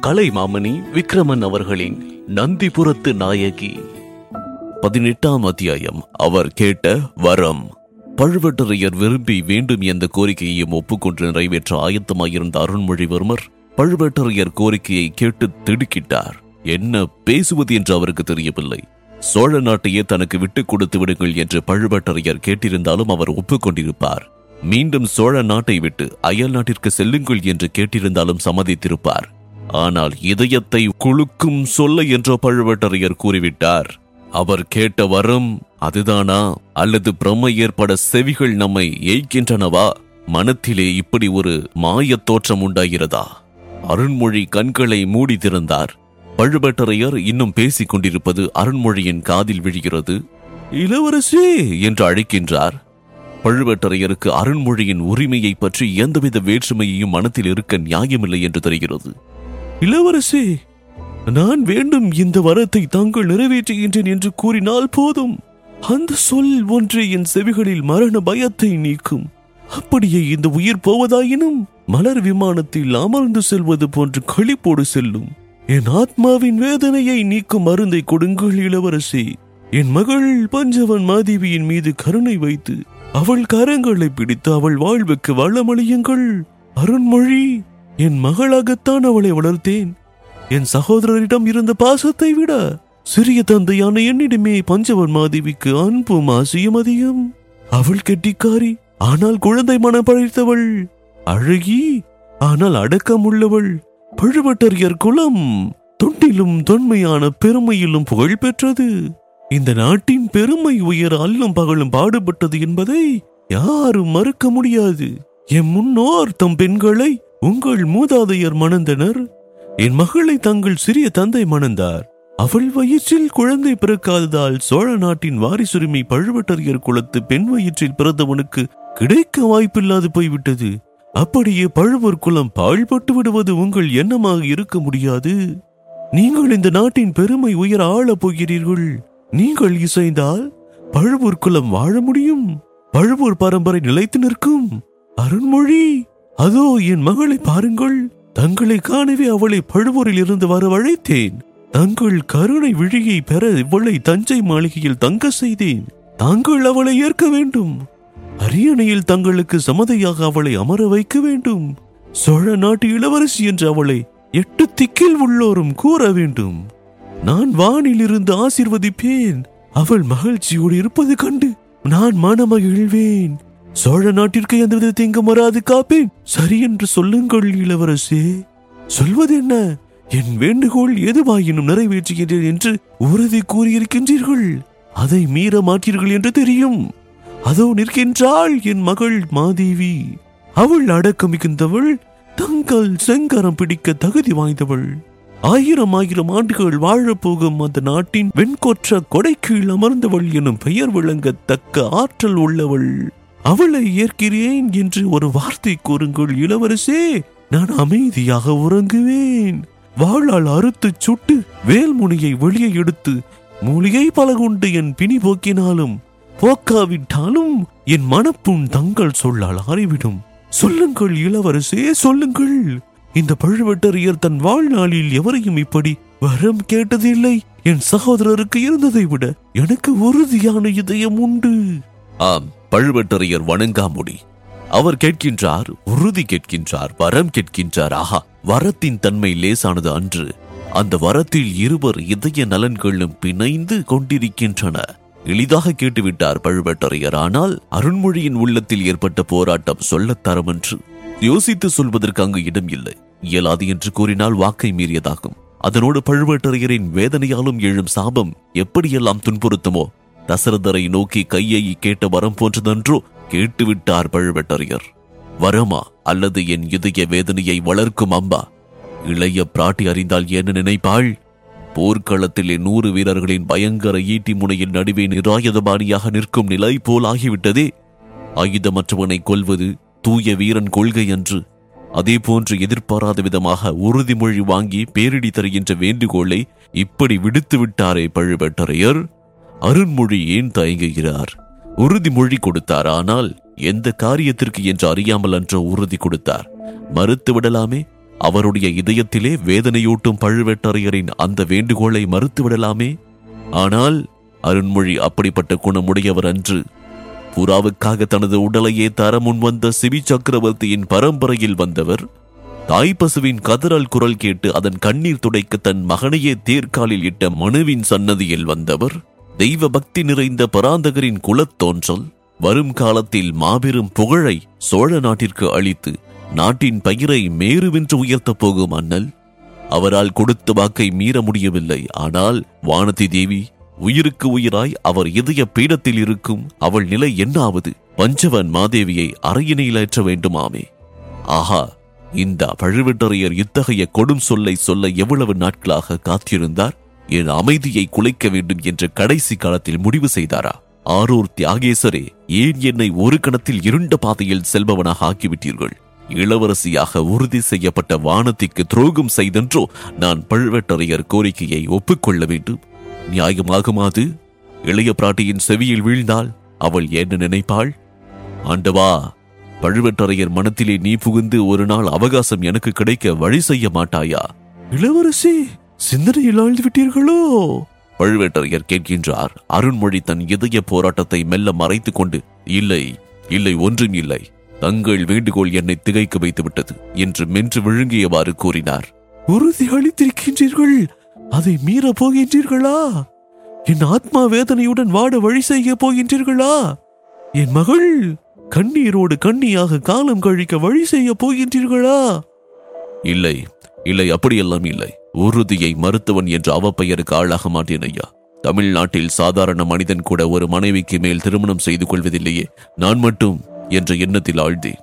கலைமாமணி விக்ரமன் அவர்களின் நந்திபுரத்து நாயகி பதினெட்டாம் அத்தியாயம் அவர் கேட்ட வரம் பழுவேட்டரையர் விரும்பி வேண்டும் என்ற கோரிக்கையையும் ஒப்புக்கொண்டு நிறைவேற்ற ஆயத்தமாயிருந்த அருண்மொழிவர்மர் பழுவேட்டரையர் கோரிக்கையை கேட்டு திடுக்கிட்டார் என்ன பேசுவது என்று அவருக்கு தெரியவில்லை சோழ நாட்டையே தனக்கு விட்டுக் கொடுத்து விடுங்கள் என்று பழுவேட்டரையர் கேட்டிருந்தாலும் அவர் ஒப்புக்கொண்டிருப்பார் மீண்டும் சோழ நாட்டை விட்டு அயல் நாட்டிற்கு செல்லுங்கள் என்று கேட்டிருந்தாலும் சம்மதித்திருப்பார் ஆனால் இதயத்தை குலுக்கும் சொல்ல என்ற பழுவேட்டரையர் கூறிவிட்டார் அவர் கேட்ட வரம் அதுதானா அல்லது பிரமை ஏற்பட செவிகள் நம்மை ஏய்க்கின்றனவா மனத்திலே இப்படி ஒரு மாயத் தோற்றம் உண்டாகிறதா அருண்மொழி கண்களை மூடி திறந்தார் பழுவேட்டரையர் இன்னும் பேசிக் கொண்டிருப்பது அருண்மொழியின் காதில் விழுகிறது இளவரசே என்று அழைக்கின்றார் பழுவேட்டரையருக்கு அருண்மொழியின் உரிமையை பற்றி எந்தவித வேற்றுமையையும் மனத்தில் இருக்க நியாயமில்லை என்று தெரிகிறது இளவரசே நான் வேண்டும் இந்த வரத்தை தாங்கள் நிறைவேற்றுகின்றேன் என்று கூறினால் போதும் அந்த சொல் ஒன்றே என் செவிகளில் மரண பயத்தை நீக்கும் அப்படியே இந்த உயிர் போவதாயினும் மலர் விமானத்தில் அமர்ந்து செல்வது போன்று களிப்போடு செல்லும் என் ஆத்மாவின் வேதனையை நீக்கும் மருந்தை கொடுங்கள் இளவரசி என் மகள் பஞ்சவன் மாதேவியின் மீது கருணை வைத்து அவள் கரங்களை பிடித்து அவள் வாழ்வுக்கு வளமளியுங்கள் அருண்மொழி என் மகளாகத்தான் அவளை வளர்த்தேன் என் சகோதரரிடம் இருந்த பாசத்தை விட சிறிய தந்தையான என்னிடமே பஞ்சவன் மாதேவிக்கு அன்பும் ஆசையும் அதிகம் அவள் கெட்டிக்காரி ஆனால் குழந்தை மனம் படைத்தவள் அழகி ஆனால் அடக்கம் உள்ளவள் பழுவட்டரியர் குலம் தொண்டிலும் தொன்மையான பெருமையிலும் புகழ் பெற்றது இந்த நாட்டின் பெருமை உயர அல்லும் பகலும் பாடுபட்டது என்பதை யாரும் மறுக்க முடியாது என் முன்னோர் தம் பெண்களை உங்கள் மூதாதையர் மணந்தனர் என் மகளை தங்கள் சிறிய தந்தை மணந்தார் அவள் வயிற்றில் குழந்தை பிறக்காததால் சோழ நாட்டின் வாரிசுரிமை பழுவட்டரியர் குலத்து பெண் வயிற்றில் பிறந்தவனுக்கு கிடைக்க வாய்ப்பில்லாது போய்விட்டது அப்படியே பழுவூர் குலம் பாழ்பட்டு விடுவது உங்கள் எண்ணமாக இருக்க முடியாது நீங்கள் இந்த நாட்டின் பெருமை உயர ஆளப் போகிறீர்கள் நீங்கள் இசைந்தால் பழுவூர் குலம் வாழ முடியும் பழுவூர் பரம்பரை நிலைத்து நிற்கும் அருண்மொழி அதோ என் மகளை பாருங்கள் தங்களை காணவே அவளை பழுவூரில் இருந்து வரவழைத்தேன் தங்கள் கருணை விழியை பெற இவளை தஞ்சை மாளிகையில் தங்க செய்தேன் தாங்கள் அவளை ஏற்க வேண்டும் அரியணையில் தங்களுக்கு சமதையாக அவளை அமர வைக்க வேண்டும் சோழ நாட்டு இளவரசி என்று அவளை எட்டு திக்கில் உள்ளோரும் கூற வேண்டும் நான் வானில் இருந்து ஆசிர்வதிப்பேன் அவள் மகிழ்ச்சியோடு இருப்பது கண்டு நான் மனமகிழ்வேன் சோழ நாட்டிற்கு எந்தவித தீங்கும் வராது காப்பேன் சரி என்று சொல்லுங்கள் இளவரசே சொல்வது என்ன என் வேண்டுகோள் எதுவாயினும் நிறைவேற்றுகிறேன் என்று உறுதி கூறியிருக்கின்றீர்கள் அதை மீற மாட்டீர்கள் என்று தெரியும் அதோ நிற்கின்றாள் என் மகள் மாதேவி அவள் அடக்கம் மிகுந்தவள் தங்கள் செங்கரம் பிடிக்க தகுதி வாய்ந்தவள் ஆயிரம் ஆயிரம் ஆண்டுகள் வாழப்போகும் அந்த நாட்டின் வெண்கொற்ற கொடைக்கீழ் அமர்ந்தவள் எனும் பெயர் விளங்கத்தக்க ஆற்றல் உள்ளவள் அவளை ஏற்கிறேன் என்று ஒரு வார்த்தை கூறுங்கள் இளவரசே நான் அமைதியாக உறங்குவேன் வாளால் அறுத்து சுட்டு வேல்முனியை வெளியே எடுத்து மூலிகை பல கொண்டு என் பிணி போக்கினாலும் போக்காவிட்டாலும் என் மனப்புண் தங்கள் சொல்லால் ஆறிவிடும் சொல்லுங்கள் இளவரசே சொல்லுங்கள் இந்த பழுவட்டரையர் தன் வாழ்நாளில் எவரையும் இப்படி வரம் கேட்டதில்லை என் சகோதரருக்கு இருந்ததை விட எனக்கு உறுதியான இதயம் உண்டு ஆம் பழுவட்டரையர் வணங்காமுடி அவர் கேட்கின்றார் உறுதி கேட்கின்றார் வரம் கேட்கின்றார் ஆஹா வரத்தின் தன்மை லேசானது அன்று அந்த வரத்தில் இருவர் இதய நலன்களும் பிணைந்து கொண்டிருக்கின்றன எளிதாக கேட்டுவிட்டார் பழுவேட்டரையர் ஆனால் அருண்மொழியின் உள்ளத்தில் ஏற்பட்ட போராட்டம் சொல்லத் தரமென்று யோசித்து சொல்வதற்கு அங்கு இடம் இல்லை இயலாது என்று கூறினால் வாக்கை மீறியதாகும் அதனோடு பழுவேட்டரையரின் வேதனையாலும் எழும் சாபம் எப்படியெல்லாம் துன்புறுத்துமோ தசரதரை நோக்கி கையை கேட்ட வரம் போன்றதென்றோ கேட்டுவிட்டார் பழுவேட்டரையர் வரமா அல்லது என் இதய வேதனையை வளர்க்கும் அம்பா இளைய பிராட்டி அறிந்தால் என்ன நினைப்பாள் போர்க்களத்திலே நூறு வீரர்களின் பயங்கர ஈட்டி முனையின் நடுவே நிராயுதபாணியாக நிற்கும் நிலை போல் ஆகிவிட்டதே ஆயுதமற்றவனை கொல்வது தூய வீரன் கொள்கை அன்று அதே போன்று எதிர்பாராத விதமாக உறுதிமொழி வாங்கி பேரிடி தருகின்ற வேண்டுகோளை இப்படி விடுத்து விட்டாரே பழுவேட்டரையர் அருண்மொழி ஏன் தயங்குகிறார் உறுதிமொழி கொடுத்தார் ஆனால் எந்த காரியத்திற்கு என்று அறியாமல் அன்றோ உறுதி கொடுத்தார் மறுத்து விடலாமே அவருடைய இதயத்திலே வேதனையூட்டும் பழுவேட்டரையரின் அந்த வேண்டுகோளை மறுத்துவிடலாமே ஆனால் அருண்மொழி அப்படிப்பட்ட குணமுடையவர் அன்று புறாவுக்காக தனது உடலையே தர முன்வந்த சிவி சக்கரவர்த்தியின் பரம்பரையில் வந்தவர் தாய் பசுவின் கதறல் குரல் கேட்டு அதன் கண்ணீர் துடைக்க தன் மகனையே தேர்காலில் இட்ட மனுவின் சன்னதியில் வந்தவர் தெய்வ பக்தி நிறைந்த பராந்தகரின் குலத்தோன்றல் வரும் காலத்தில் மாபெரும் புகழை சோழ நாட்டிற்கு அளித்து நாட்டின் பயிரை மேருவென்று உயர்த்தப் போகும் அண்ணல் அவரால் கொடுத்த வாக்கை மீற முடியவில்லை ஆனால் வானதி தேவி உயிருக்கு உயிராய் அவர் இதய பீடத்தில் இருக்கும் அவள் நிலை என்னாவது பஞ்சவன் மாதேவியை அறையினையிலேற்ற வேண்டுமாமே ஆஹா இந்த பழுவேட்டரையர் இத்தகைய கொடும் சொல்லை சொல்ல எவ்வளவு நாட்களாக காத்திருந்தார் என் அமைதியை குலைக்க வேண்டும் என்று கடைசி காலத்தில் முடிவு செய்தாரா ஆரூர் தியாகேசரே ஏன் என்னை ஒரு கணத்தில் இருண்ட பாதையில் செல்பவனாக ஆக்கிவிட்டீர்கள் இளவரசியாக உறுதி செய்யப்பட்ட வானத்திற்கு துரோகம் செய்தென்றோ நான் பழுவேட்டரையர் கோரிக்கையை ஒப்புக்கொள்ள வேண்டும் நியாயமாகுமாது இளைய பிராட்டியின் செவியில் வீழ்ந்தால் அவள் என்ன நினைப்பாள் ஆண்டவா பழுவேட்டரையர் மனத்திலே நீ புகுந்து ஒரு நாள் அவகாசம் எனக்கு கிடைக்க வழி செய்ய மாட்டாயா இளவரசி சிந்தனையில் ஆழ்ந்து விட்டீர்களோ பழுவேட்டரையர் கேட்கின்றார் அருண்மொழி தன் இதய போராட்டத்தை மெல்ல மறைத்துக் கொண்டு இல்லை இல்லை ஒன்றும் இல்லை தங்கள் வேண்டுகோள் என்னை திகைக்க வைத்து விட்டது என்று மென்று விழுங்கியவாறு கூறினார் உறுதி அளித்திருக்கின்றீர்கள் அதை மீற போகின்றீர்களா என் ஆத்மா வேதனையுடன் வாட வழி செய்ய போகின்றீர்களா என் மகள் கண்ணீரோடு கண்ணியாக காலம் கழிக்க வழி செய்ய போகின்றீர்களா இல்லை இல்லை அப்படியெல்லாம் இல்லை உறுதியை மறுத்தவன் என்ற அவப்பெயருக்கு ஆளாக மாட்டேன் ஐயா தமிழ்நாட்டில் சாதாரண மனிதன் கூட ஒரு மனைவிக்கு மேல் திருமணம் செய்து கொள்வதில்லையே நான் மட்டும் என்ற எண்ணத்தில் ஆழ்ந்தேன்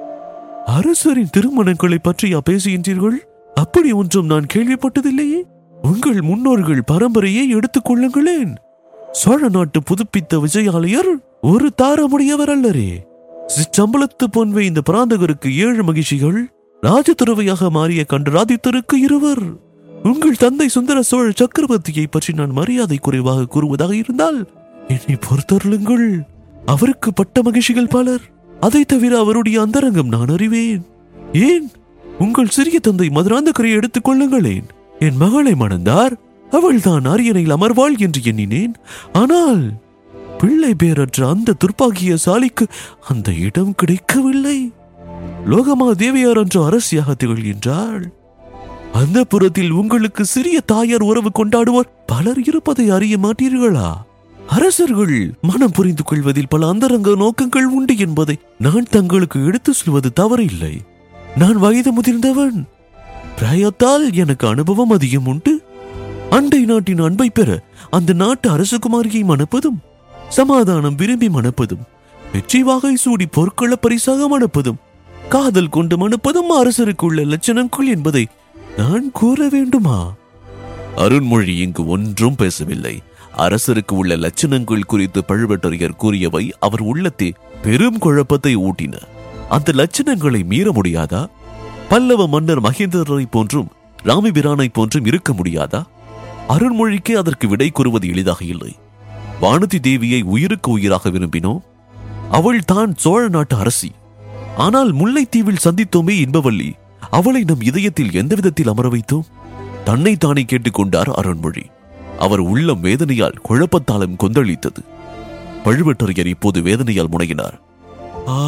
அரசரின் திருமணங்களை பற்றியா பேசுகின்றீர்கள் அப்படி ஒன்றும் நான் கேள்விப்பட்டதில்லையே உங்கள் முன்னோர்கள் பரம்பரையை எடுத்துக் கொள்ளுங்களேன் சோழ நாட்டு புதுப்பித்த விஜயாலயர் ஒரு தாரமுடையவர் அல்லரே சிற்றம்பலத்து பொன்வை இந்த பிராந்தகருக்கு ஏழு மகிழ்ச்சிகள் ராஜதுறவையாக மாறிய கண்டராதித்தருக்கு இருவர் உங்கள் தந்தை சுந்தர சோழ சக்கரவர்த்தியை பற்றி நான் மரியாதை குறைவாக கூறுவதாக இருந்தால் என்னை பொறுத்தருளுங்கள் அவருக்கு பட்ட மகிழ்ச்சிகள் பலர் அதை தவிர அவருடைய அந்தரங்கம் நான் அறிவேன் ஏன் உங்கள் சிறிய தந்தை மதுராந்தகரை எடுத்துக் கொள்ளுங்களேன் என் மகளை மணந்தார் அவள் தான் அரியணையில் அமர்வாள் என்று எண்ணினேன் ஆனால் பிள்ளை பேரற்ற அந்த துர்ப்பாகிய சாலிக்கு அந்த இடம் கிடைக்கவில்லை லோகமா தேவியார் என்ற அரசியாக திகழ்கின்றாள் அந்த புறத்தில் உங்களுக்கு சிறிய தாயார் உறவு கொண்டாடுவோர் பலர் இருப்பதை அறிய மாட்டீர்களா அரசர்கள் மனம் புரிந்து கொள்வதில் பல அந்தரங்க நோக்கங்கள் உண்டு என்பதை நான் தங்களுக்கு எடுத்து சொல்வது தவறில்லை நான் வயது முதிர்ந்தவன் பிராயத்தால் எனக்கு அனுபவம் அதிகம் உண்டு அண்டை நாட்டின் அன்பை பெற அந்த நாட்டு அரசகுமாரியை மணப்பதும் சமாதானம் விரும்பி மணப்பதும் வெற்றி வாகை சூடி பொற்கள பரிசாக மணப்பதும் காதல் கொண்டு மணப்பதும் அரசருக்குள்ள லட்சணங்கள் என்பதை நான் கூற வேண்டுமா அருண்மொழி இங்கு ஒன்றும் பேசவில்லை அரசருக்கு உள்ள லட்சணங்கள் குறித்து பழுவேட்டரையர் கூறியவை அவர் உள்ளத்தே பெரும் குழப்பத்தை ஊட்டின அந்த லட்சணங்களை மீற முடியாதா பல்லவ மன்னர் மகேந்திரரை போன்றும் ராமிபிரானை போன்றும் இருக்க முடியாதா அருண்மொழிக்கே அதற்கு விடை கூறுவது எளிதாக இல்லை வானதி தேவியை உயிருக்கு உயிராக விரும்பினோம் அவள் தான் சோழ நாட்டு அரசி ஆனால் முல்லைத்தீவில் சந்தித்தோமே இன்பவல்லி அவளை நம் இதயத்தில் எந்த விதத்தில் அமர வைத்தோம் தன்னை தானே கேட்டுக்கொண்டார் அருண்மொழி அவர் உள்ளம் வேதனையால் குழப்பத்தாலும் கொந்தளித்தது பழுவேட்டரையர் இப்போது வேதனையால் முனைகினார் ஆ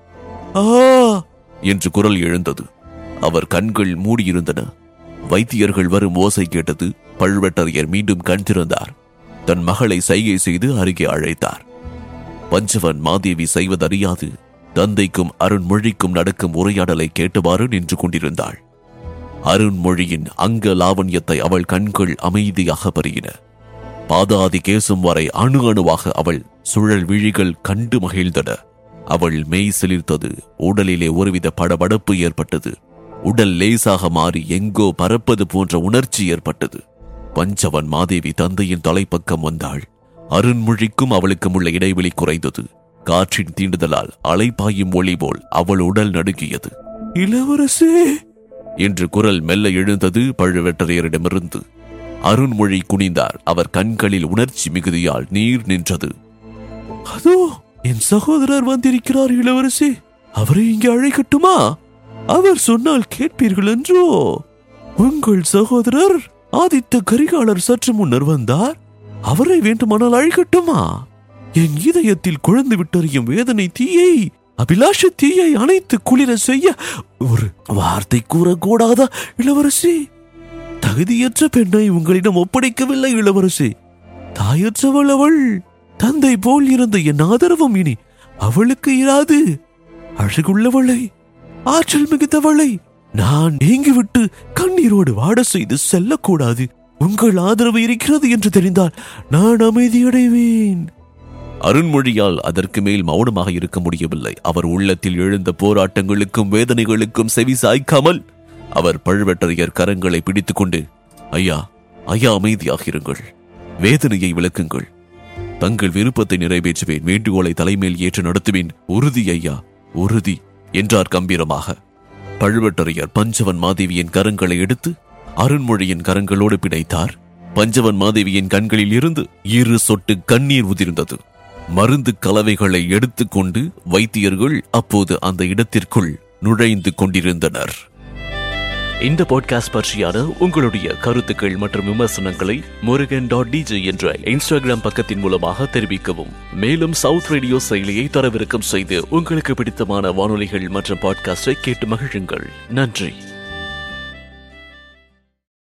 ஆ என்று குரல் எழுந்தது அவர் கண்கள் மூடியிருந்தன வைத்தியர்கள் வரும் ஓசை கேட்டது பழுவேட்டரையர் மீண்டும் கண் திறந்தார் தன் மகளை சைகை செய்து அருகே அழைத்தார் பஞ்சவன் மாதேவி செய்வதறியாது தந்தைக்கும் அருண்மொழிக்கும் நடக்கும் உரையாடலை கேட்டவாறு நின்று கொண்டிருந்தாள் அருண்மொழியின் அங்க லாவண்யத்தை அவள் கண்கள் அமைதியாக பருகின பாதாதி கேசும் வரை அணு அணுவாக அவள் சுழல் விழிகள் கண்டு மகிழ்ந்தன அவள் மெய் சிலிர்த்தது உடலிலே ஒருவித படபடப்பு ஏற்பட்டது உடல் லேசாக மாறி எங்கோ பறப்பது போன்ற உணர்ச்சி ஏற்பட்டது பஞ்சவன் மாதேவி தந்தையின் தலைப்பக்கம் வந்தாள் அருண்மொழிக்கும் அவளுக்கும் உள்ள இடைவெளி குறைந்தது காற்றின் தீண்டுதலால் அலைபாயும் ஒளி போல் அவள் உடல் நடுங்கியது இளவரசே என்று குரல் மெல்ல எழுந்தது பழுவேட்டரையரிடமிருந்து அருண்மொழி குனிந்தார் அவர் கண்களில் உணர்ச்சி மிகுதியால் நீர் நின்றது அதோ என் சகோதரர் வந்திருக்கிறார் இளவரசி அவரை இங்கே அழைக்கட்டுமா அவர் சொன்னால் கேட்பீர்கள் என்றோ உங்கள் சகோதரர் ஆதித்த கரிகாலர் சற்று முன்னர் வந்தார் அவரை வேண்டுமானால் அழிக்கட்டுமா என் இதயத்தில் குழந்து விட்டறியும் வேதனை தீயை அபிலாஷ தீயை அணைத்து குளிர செய்ய ஒரு வார்த்தை கூறக்கூடாதா இளவரசி தகுதியற்ற பெண்ணை உங்களிடம் ஒப்படைக்கவில்லை இளவரசி தாயற்றவள் அவள் தந்தை போல் இருந்த என் ஆதரவும் இனி அவளுக்கு இராது அழகுள்ளவளை ஆற்றல் மிகுந்தவளை நான் நீங்கிவிட்டு கண்ணீரோடு வாட செய்து செல்லக்கூடாது உங்கள் ஆதரவு இருக்கிறது என்று தெரிந்தால் நான் அமைதியடைவேன் அருண்மொழியால் அதற்கு மேல் மௌனமாக இருக்க முடியவில்லை அவர் உள்ளத்தில் எழுந்த போராட்டங்களுக்கும் வேதனைகளுக்கும் செவி சாய்க்காமல் அவர் பழுவேட்டரையர் கரங்களை பிடித்துக்கொண்டு ஐயா ஐயா அமைதியாக இருங்கள் வேதனையை விளக்குங்கள் தங்கள் விருப்பத்தை நிறைவேற்றுவேன் வேண்டுகோளை தலைமேல் ஏற்று நடத்துவேன் உறுதி ஐயா உறுதி என்றார் கம்பீரமாக பழுவேட்டரையர் பஞ்சவன் மாதேவியின் கரங்களை எடுத்து அருண்மொழியின் கரங்களோடு பிணைத்தார் பஞ்சவன் மாதேவியின் கண்களில் இருந்து இரு சொட்டு கண்ணீர் உதிர்ந்தது மருந்து கலவைகளை எடுத்துக்கொண்டு வைத்தியர்கள் அப்போது அந்த இடத்திற்குள் நுழைந்து கொண்டிருந்தனர் இந்த பாட்காஸ்ட் பற்றியான உங்களுடைய கருத்துக்கள் மற்றும் விமர்சனங்களை முருகன் டாட் டிஜே என்ற இன்ஸ்டாகிராம் பக்கத்தின் மூலமாக தெரிவிக்கவும் மேலும் சவுத் ரேடியோ செயலியை தரவிறக்கம் செய்து உங்களுக்கு பிடித்தமான வானொலிகள் மற்றும் பாட்காஸ்டை கேட்டு மகிழுங்கள் நன்றி